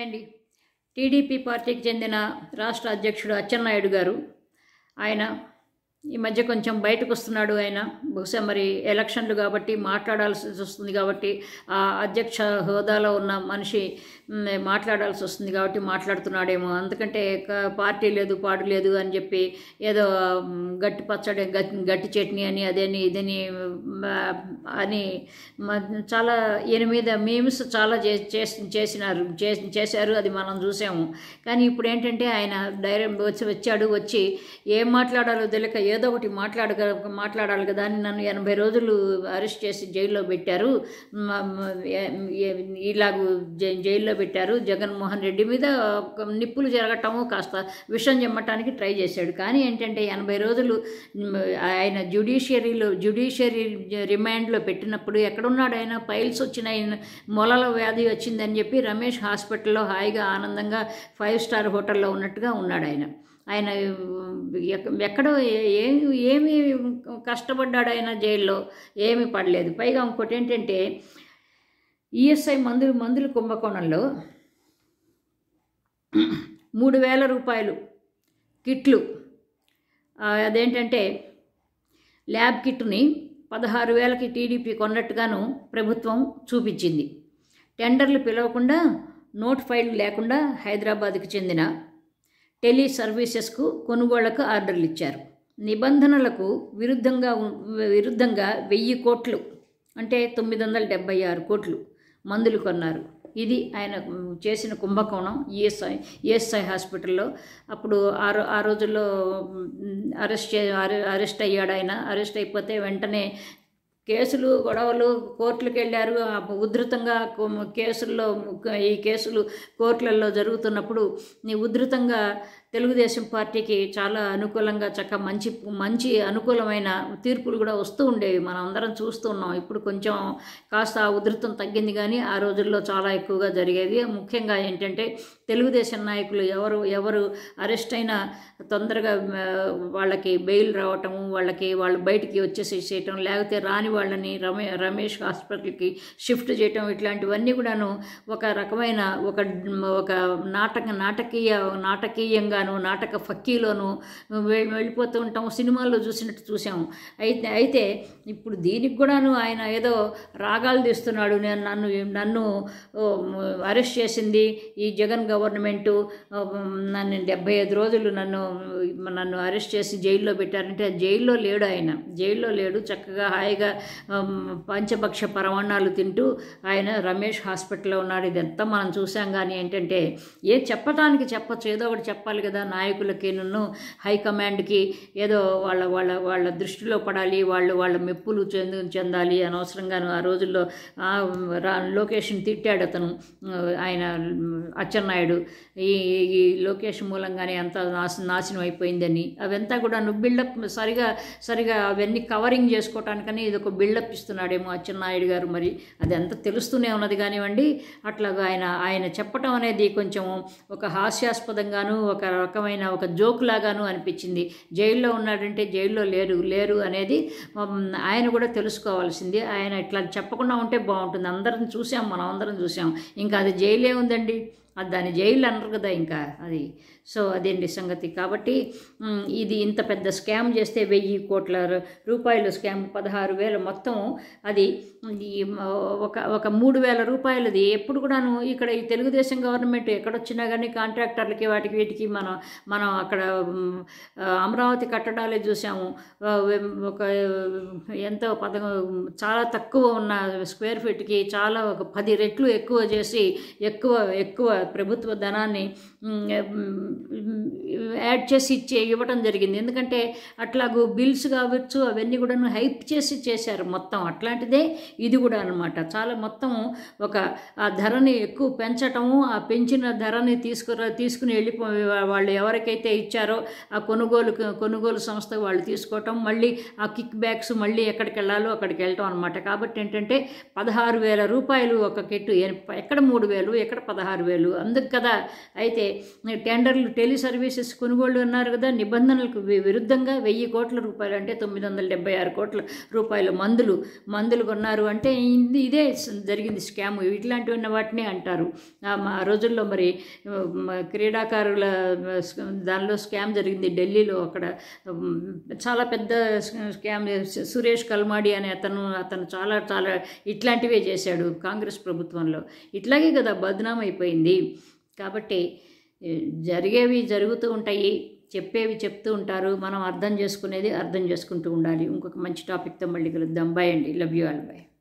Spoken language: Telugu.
అండి టీడీపీ పార్టీకి చెందిన రాష్ట్ర అధ్యక్షుడు అచ్చెన్నాయుడు గారు ఆయన ఈ మధ్య కొంచెం బయటకు వస్తున్నాడు ఆయన బహుశా మరి ఎలక్షన్లు కాబట్టి మాట్లాడాల్సి వస్తుంది కాబట్టి ఆ అధ్యక్ష హోదాలో ఉన్న మనిషి మ్, మాట్లాడాల్సి వస్తుంది కాబట్టి మాట్లాడుతున్నాడేమో అందుకంటే క- పార్టీ లేదు పాడు లేదు అని చెప్పి ఏదో మ్, గట్టి పచ్చడి గట్టి గట్టి చట్నీ అని అదని ఇదని మ్, అని మ- చాలా ఈయన మీద మీమ్స్ చాలా చే చేసి- చేసినారు చేసి- చేశారు అది మనం చూసాము కానీ ఇప్పుడు ఏంటంటే ఆయన డైరెక్ట్ వచ్చి వచ్చాడు వచ్చి ఏం మాట్లాడాలో తెలియక ఏదో ఒకటి మాట్లాడగ మాట్లాడాలి కదా అని నన్ను ఎనభై రోజులు అరెస్ట్ చేసి జైల్లో పెట్టారు మ- మ- ఏ- ఏ- ఇలాగూ జై- జైల్లో పెట్టారు జగన్మోహన్ రెడ్డి మీద ఒక నిప్పులు జరగటము కాస్త విషం చెమ్మటానికి ట్రై చేశాడు కానీ ఏంటంటే ఎనభై రోజులు మ్, ఆయన జ్యుడిషియరీలో జ్యుడిషియరీ రిమాండ్లో పెట్టినప్పుడు ఎక్కడున్నాడు ఆయన పైల్స్ వచ్చిన ఆయన మొలల వ్యాధి వచ్చిందని చెప్పి రమేష్ హాస్పిటల్లో హాయిగా ఆనందంగా ఫైవ్ స్టార్ హోటల్లో ఉన్నట్టుగా ఉన్నాడు ఆయన ఆయన ఎక్క- ఎక్కడో ఏ- ఏమి ఏమి కష్టపడ్డాడు ఆయన జైల్లో ఏమీ పడలేదు పైగా ఇంకోటి ఏంటంటే ఈఎస్ఐ మందులు మందుల కుంభకోణంలో మూడు వేల రూపాయలు కిట్లు ఆ, అదేంటంటే ల్యాబ్ కిట్ని పదహారు వేలకి టీడీపీ కొన్నట్టుగాను ప్రభుత్వం చూపించింది టెండర్లు పిలవకుండా నోట్ ఫైల్ లేకుండా హైదరాబాద్కి చెందిన టెలి సర్వీసెస్కు కొనుగోళ్లకు ఆర్డర్లు ఇచ్చారు నిబంధనలకు విరుద్ధంగా ఉ- విరుద్ధంగా వెయ్యి కోట్లు అంటే తొమ్మిది వందల డెబ్బై ఆరు కోట్లు మందులు కొన్నారు ఇది ఆయన మ్, చేసిన కుంభకోణం ఈఎస్ఐ ఈఎస్ఐ హాస్పిటల్లో అప్పుడు ఆ రో- ఆ రోజుల్లో మ్, అరెస్ట్ చే అరె- అరెస్ట్ అయ్యాడు ఆయన అరెస్ట్ అయిపోతే వెంటనే కేసులు గొడవలు కోర్టులకు వెళ్ళారు ఆ ఉధృతంగా కొ- కేసుల్లో ఈ కేసులు కోర్టులలో జరుగుతున్నప్పుడు నీ ఉధృతంగా తెలుగుదేశం పార్టీకి చాలా అనుకూలంగా చక్క మంచి మంచి అనుకూలమైన తీర్పులు కూడా వస్తూ ఉండేవి మనం అందరం చూస్తూ ఉన్నాం ఇప్పుడు కొంచెం కాస్త ఆ ఉధృతం తగ్గింది కానీ ఆ రోజుల్లో చాలా ఎక్కువగా జరిగేవి ముఖ్యంగా ఏంటంటే తెలుగుదేశం నాయకులు ఎవరు ఎవరు అరెస్ట్ అయినా తొందరగా ఆ, వాళ్ళకి బెయిల్ రావటము వాళ్ళకి వాళ్ళు బయటికి వచ్చేసి చేయటం లేకపోతే రాని వాళ్ళని రమే రమేష్ హాస్పిటల్కి షిఫ్ట్ చేయటం ఇట్లాంటివన్నీ కూడాను ఒక రకమైన ఒక ఒక నాటక నాటకీయ నాటకీయంగాను నాటక ఫక్కీలోను వె- వెళ్ళిపోతూ ఉంటాం సినిమాల్లో చూసినట్టు చూసాము అయితే అయితే ఇప్పుడు దీనికి కూడాను ఆయన ఏదో రాగాలు తీస్తున్నాడు నేను నన్ను నన్ను ఓ, అరెస్ట్ చేసింది ఈ జగన్ గవర్నమెంటు ఓ, నన్ను డెబ్బై ఐదు రోజులు నన్ను నన్ను అరెస్ట్ చేసి జైల్లో పెట్టారంటే జైల్లో లేడు ఆయన జైల్లో లేడు చక్కగా హాయిగా ఉమ్, పంచభక్ష పరమాణాలు తింటూ ఆయన రమేష్ హాస్పిటల్లో ఉన్నాడు ఇదంతా మనం చూసాం కానీ ఏంటంటే ఏ చెప్పటానికి చెప్పచ్చు ఏదో ఒకటి చెప్పాలి కదా నాయకులకి నన్ను హైకమాండ్కి ఏదో వాళ్ళ వాళ్ళ వాళ్ళ దృష్టిలో పడాలి వాళ్ళు వాళ్ళ మెప్పులు చెందు చెందాలి అనవసరంగాను ఆ రోజుల్లో ఆ, రా లోకేష్ని తిట్టాడు అతను ఆ, ఆయన ఉమ్, అచ్చెన్నాయుడు ఈ ఈ లోకేష్ మూలంగానే అంత నాశ నాశనం అయిపోయిందని అవంతా కూడా నువ్వు బిల్డప్ సరిగా సరిగా అవన్నీ కవరింగ్ చేసుకోవటానికని ఇది ఒక బిల్డప్ ఇస్తున్నాడేమో అచ్చెన్నాయుడు గారు మరి అది అంత తెలుస్తూనే ఉన్నది కానివ్వండి అట్లాగా ఆయన ఆయన చెప్పటం అనేది కొంచెం ఒక హాస్యాస్పదంగాను ఒక రకమైన ఒక జోక్ లాగాను అనిపించింది జైల్లో ఉన్నాడంటే జైల్లో లేరు లేరు అనేది ఉమ్, ఆయన కూడా తెలుసుకోవాల్సింది ఆయన ఇట్లా చెప్పకుండా ఉంటే బాగుంటుంది అందరం చూసాం మనం అందరం చూసాం ఇంకా అది జైలే ఉందండి అది దాని జైలు అనరు కదా ఇంకా అది సో అదేంటి సంగతి కాబట్టి ఉమ్, ఇది ఇంత పెద్ద స్కామ్ చేస్తే వెయ్యి కోట్ల రు- రూపాయలు స్కామ్ పదహారు వేల మొత్తం అది ఈ మ- ఒక ఒక మూడు వేల రూపాయలది ఎప్పుడు కూడాను ఇక్కడ ఈ తెలుగుదేశం గవర్నమెంట్ ఎక్కడొచ్చినా కానీ కాంట్రాక్టర్లకి వాటికి వీటికి మనం మనం అక్కడ ఉమ్, ఆ, అమరావతి కట్టడాలే చూసాము ఆ, వెం- ఒక ఎంతో పద చాలా తక్కువ ఉన్న స్క్వేర్ ఫీట్కి చాలా ఒక పది రెట్లు ఎక్కువ చేసి ఎక్కువ ఎక్కువ ప్రభుత్వ ధనాన్ని ఉమ్, ఉమ్, యాడ్ చేసి ఇచ్చే ఇవ్వటం జరిగింది ఎందుకంటే అట్లాగూ బిల్స్ కావచ్చు అవన్నీ కూడాను హైప్ చేసి చేశారు మొత్తం అట్లాంటిదే ఇది కూడా అనమాట చాలా మొత్తం ఒక ఆ ధరని ఎక్కువ పెంచటము ఆ పెంచిన ధరని తీసుకురా తీసుకుని వెళ్ళిపో వాళ్ళు ఎవరికైతే ఇచ్చారో ఆ కొనుగోలు కొనుగోలు సంస్థ వాళ్ళు తీసుకోవటం మళ్ళీ ఆ కిక్ బ్యాక్స్ మళ్ళీ ఎక్కడికి వెళ్ళాలో అక్కడికి వెళ్ళటం అనమాట కాబట్టి ఏంటంటే పదహారు వేల రూపాయలు ఒక కెట్టు ఎ- ఎక్కడ మూడు వేలు ఎక్కడ పదహారు వేలు అందుకు కదా అయితే టెండర్లు టెలి సర్వీసెస్ కొనుగోళ్ళు అన్నారు కదా నిబంధనలకు వి- విరుద్ధంగా వెయ్యి కోట్ల రూపాయలు అంటే తొమ్మిది వందల డెబ్బై ఆరు కోట్ల రూపాయల మందులు మందులు కొన్నారు అంటే ఇది ఇదే స- జరిగింది స్కామ్ ఇట్లాంటివి ఉన్న వాటినే అంటారు ఆ మా రోజుల్లో మరి ఆ, మ- క్రీడాకారుల ఆ, స్క- దానిలో స్కామ్ జరిగింది ఢిల్లీలో అక్కడ ఉమ్, చాలా పెద్ద స్క- స్కామ్ సు- సురేష్ కల్మాడి అనే అతను అతను చాలా చాలా ఇట్లాంటివే చేశాడు కాంగ్రెస్ ప్రభుత్వంలో ఇట్లాగే కదా బద్నాం అయిపోయింది కాబట్టి ఏ, జరిగేవి జరుగుతూ ఉంటాయి చెప్పేవి చెప్తూ ఉంటారు మనం అర్థం చేసుకునేది అర్థం చేసుకుంటూ ఉండాలి ఇంకొక మంచి టాపిక్తో మళ్ళీ కలుద్దాం బాయ్ అండి లవ్ యూ ఆల్ బాయ్